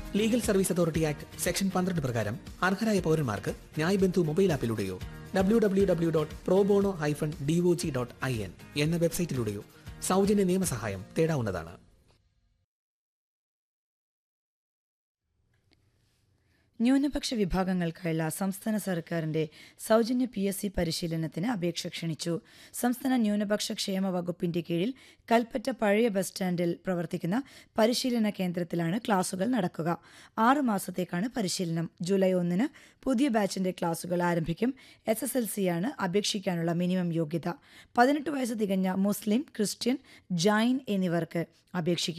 legal service authority act section പന്ത്രണ്ട് പ്രകാരം അർഹരായ പൗരന്മാർക്ക് ന്യായ് ബന്ധു മൊബൈൽ ആപ്പിലൂടെയോ W W W dot probono hyphen DOJ dot I N എന്ന വെബ്സൈറ്റിലൂടെയോ സൗജന്യ നിയമസഹായം തേടാവുന്നതാണ് ന്യൂനപക്ഷ വിഭാഗങ്ങൾക്കായുള്ള സംസ്ഥാന സർക്കാരിന്റെ സൗജന്യ പി എസ് സി പരിശീലനത്തിന് അപേക്ഷ ക്ഷണിച്ചു സംസ്ഥാന ന്യൂനപക്ഷ ക്ഷേമ വകുപ്പിന്റെ കീഴിൽ കൽപ്പറ്റ പഴയ ബസ് സ്റ്റാൻഡിൽ പ്രവർത്തിക്കുന്ന പരിശീലന കേന്ദ്രത്തിലാണ് ക്ലാസുകൾ നടക്കുക ആറു മാസത്തേക്കാണ് പരിശീലനം ജൂലൈ ഒന്നിന് പുതിയ ബാച്ചിന്റെ ക്ലാസുകൾ ആരംഭിക്കും എസ് എസ് എൽ സിയാണ് അപേക്ഷിക്കാനുള്ള മിനിമം യോഗ്യത പതിനെട്ട് വയസ്സ് തികഞ്ഞ മുസ്ലിം ക്രിസ്ത്യൻ ജൈൻ എന്നിവർക്ക് അപേക്ഷിക്കാം